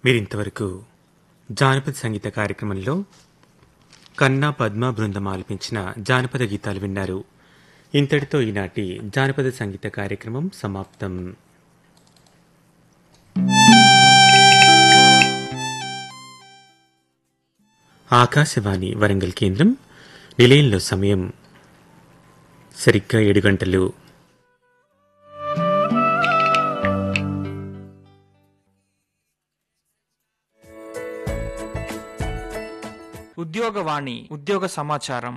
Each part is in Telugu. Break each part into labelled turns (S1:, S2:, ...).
S1: మీరింతవరకు జానపద సంగీత కార్యక్రమంలో కన్నా పద్మ బృందం ఆలపించిన జానపద గీతాలు విన్నారు ఇంతటితో ఈనాటి జానపద సంగీత కార్యక్రమం సమాప్తం ఆకాశవాణి వరంగల్ కేంద్రం నిలయంలో సమయం సరిగ్గా ఏడు గంటలు
S2: ఉద్యోగవాణి ఉద్యోగ సమాచారం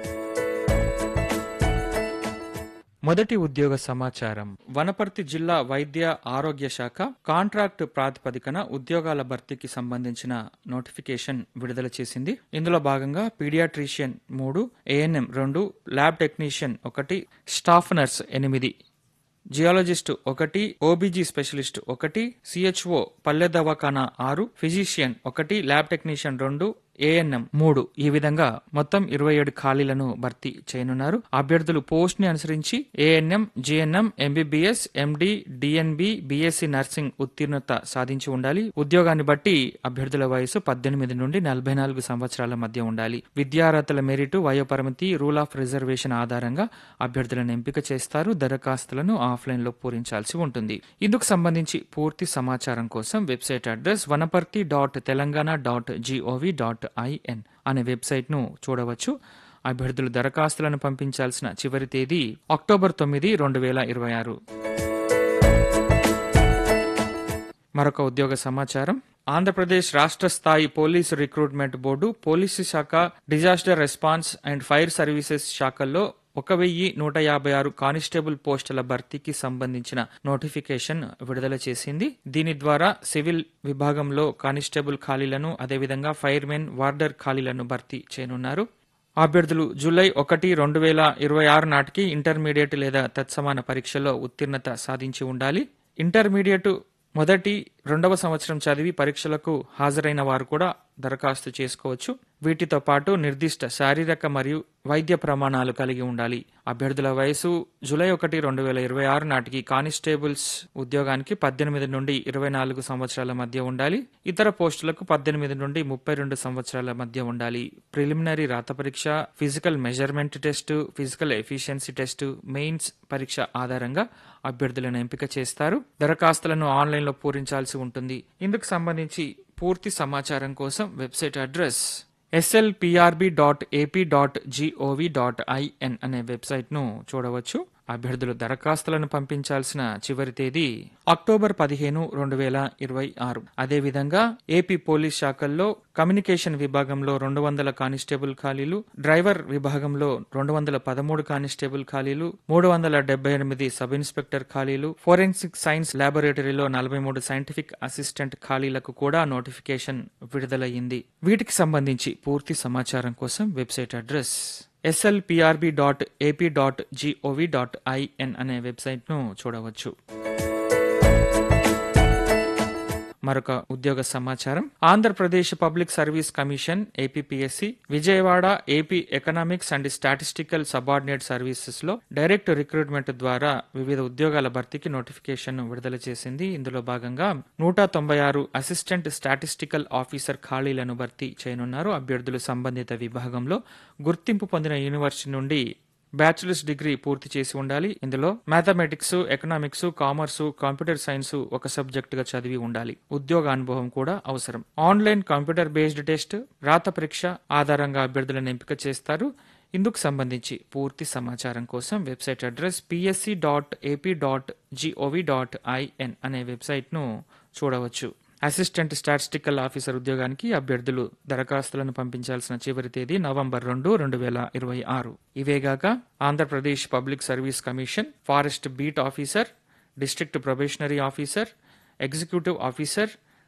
S2: మొదటి ఉద్యోగ సమాచారం వనపర్తి జిల్లా వైద్య ఆరోగ్య శాఖ కాంట్రాక్ట్ ప్రాతిపదికన ఉద్యోగాల భర్తీకి సంబంధించిన నోటిఫికేషన్ విడుదల చేసింది ఇందులో భాగంగా పీడియాట్రిషియన్ మూడు ఏఎన్ఎం రెండు ల్యాబ్ టెక్నీషియన్ ఒకటి స్టాఫ్ నర్స్ ఎనిమిది జియాలజిస్ట్ ఒకటి ఓబీజీ స్పెషలిస్ట్ ఒకటి సిహెచ్ఓ పల్లె దవాఖానా ఆరు ఫిజిషియన్ ఒకటి ల్యాబ్ టెక్నీషియన్ రెండు ఏఎన్ఎం మూడు ఈ విధంగా మొత్తం ఇరవై ఏడు ఖాళీలను భర్తీ చేయనున్నారు అభ్యర్థులు పోస్ట్ ని అనుసరించి ANM GNM MBBS MD DNB BSc nursing ఉత్తీర్ణత సాధించి ఉండాలి ఉద్యోగాన్ని బట్టి అభ్యర్థుల వయసు పద్దెనిమిది నుండి నలభై నాలుగు సంవత్సరాల మధ్య ఉండాలి విద్యార్హతల మెరిటు వయోపరిమితి రూల్ ఆఫ్ రిజర్వేషన్ ఆధారంగా అభ్యర్థులను ఎంపిక చేస్తారు దరఖాస్తులను ఆఫ్లైన్ లో పూరించాల్సి ఉంటుంది ఇందుకు సంబంధించి పూర్తి సమాచారం కోసం website address Wanaparthy dot Telangana dot GOV dot IN అనే వెబ్సైట్ ను చూడవచ్చు అభ్యర్థులు దరఖాస్తులను పంపించాల్సిన చివరి తేదీ అక్టోబర్ తొమ్మిది రెండు వేల ఇరవై ఆరు మరొక ఉద్యోగ సమాచారం ఆంధ్రప్రదేశ్ రాష్ట్ర స్థాయి పోలీసు రిక్రూట్మెంట్ బోర్డు పోలీసు శాఖ disaster response and fire services శాఖల్లో ఒక వెయ్యి నూట యాభై ఆరు కానిస్టేబుల్ పోస్టుల భర్తీకి సంబంధించిన నోటిఫికేషన్ విడుదల చేసింది దీని ద్వారా సివిల్ విభాగంలో కానిస్టేబుల్ ఖాళీలను అదేవిధంగా ఫైర్మెన్ వార్డర్ ఖాళీలను భర్తీ చేయనున్నారు అభ్యర్థులు జూలై ఒకటి రెండు వేల ఇరవై ఆరు నాటికి ఇంటర్మీడియట్ లేదా తత్సమాన పరీక్షలో ఉత్తీర్ణత సాధించి ఉండాలి ఇంటర్మీడియట్ మొదటి రెండవ సంవత్సరం చదివి పరీక్షలకు హాజరైన వారు కూడా దరఖాస్తు చేసుకోవచ్చు వీటితో పాటు నిర్దిష్ట శారీరక మరియు వైద్య ప్రమాణాలు కలిగి ఉండాలి అభ్యర్థుల వయసు జూలై ఒకటి రెండు వేల ఇరవై ఆరు నాటికి కానిస్టేబుల్స్ ఉద్యోగానికి పద్దెనిమిది నుండి ఇరవై నాలుగు సంవత్సరాల మధ్య ఉండాలి ఇతర పోస్టులకు పద్దెనిమిది నుండి ముప్పై రెండు సంవత్సరాల మధ్య ఉండాలి ప్రిలిమినరీ రాత పరీక్ష physical measurement test physical efficiency test mains పరీక్ష ఆధారంగా అభ్యర్థులను ఎంపిక చేస్తారు దరఖాస్తులను ఆన్లైన్లో పూరించాల్సి ఉంటుంది ఇందుకు సంబంధించి పూర్తి సమాచారం కోసం website address SLPRB dot AP dot GOV dot IN అనే వెబ్సైట్ను చూడవచ్చు అభ్యర్థులు దరఖాస్తులను పంపించాల్సిన చివరి తేదీ అక్టోబర్ పదిహేను రెండు వేల ఇరవై ఆరు అదేవిధంగా ఏపీ పోలీస్ శాఖల్లో కమ్యూనికేషన్ విభాగంలో రెండు వందల కానిస్టేబుల్ ఖాళీలు డ్రైవర్ విభాగంలో రెండు వందల పదమూడు కానిస్టేబుల్ ఖాళీలు మూడు వందల డెబ్బై ఎనిమిది సబ్ ఇన్స్పెక్టర్ ఖాళీలు ఫోరెన్సిక్ సైన్స్ ల్యాబొరేటరీలో నలభై మూడు సైంటిఫిక్ అసిస్టెంట్ ఖాళీలకు కూడా నోటిఫికేషన్ విడుదలయ్యింది వీటికి సంబంధించి పూర్తి సమాచారం కోసం website address SLPRB dot AP dot GOV dot IN అనే వెబ్సైట్ను చూడవచ్చు మరొక ఉద్యోగ సమాచారం Andhra Pradesh public service commission APPSC Vijayawada AP economics and statistical subordinate services లో డైరెక్ట్ రిక్రూట్మెంట్ ద్వారా వివిధ ఉద్యోగాల భర్తీకి నోటిఫికేషన్ విడుదల చేసింది ఇందులో భాగంగా నూట తొంభై ఆరు అసిస్టెంట్ స్టాటిస్టికల్ ఆఫీసర్ ఖాళీలను భర్తీ చేయనున్నారు అభ్యర్థులు సంబంధిత విభాగంలో గుర్తింపు పొందిన యూనివర్సిటీ నుండి బ్యాచిలర్స్ డిగ్రీ పూర్తి చేసి ఉండాలి ఇందులో mathematics economics commerce computer science ఒక సబ్జెక్ట్ గా చదివి ఉండాలి ఉద్యోగ అనుభవం కూడా అవసరం ఆన్లైన్ కంప్యూటర్ బేస్డ్ టెస్ట్ రాత పరీక్ష ఆధారంగా అభ్యర్థులను ఎంపిక చేస్తారు ఇందుకు సంబంధించి పూర్తి సమాచారం కోసం website address PSC dot AP dot GOV dot IN అనే వెబ్సైట్ను చూడవచ్చు అసిస్టెంట్ స్టాటిస్టికల్ ఆఫీసర్ ఉద్యోగానికి అభ్యర్థులు దరఖాస్తులను పంపించాల్సిన చివరి తేదీ నవంబర్ రెండు రెండు వేల ఇరవై ఆరు ఇవేగాక Andhra Pradesh public service commission forest beat officer district probationary officer executive officer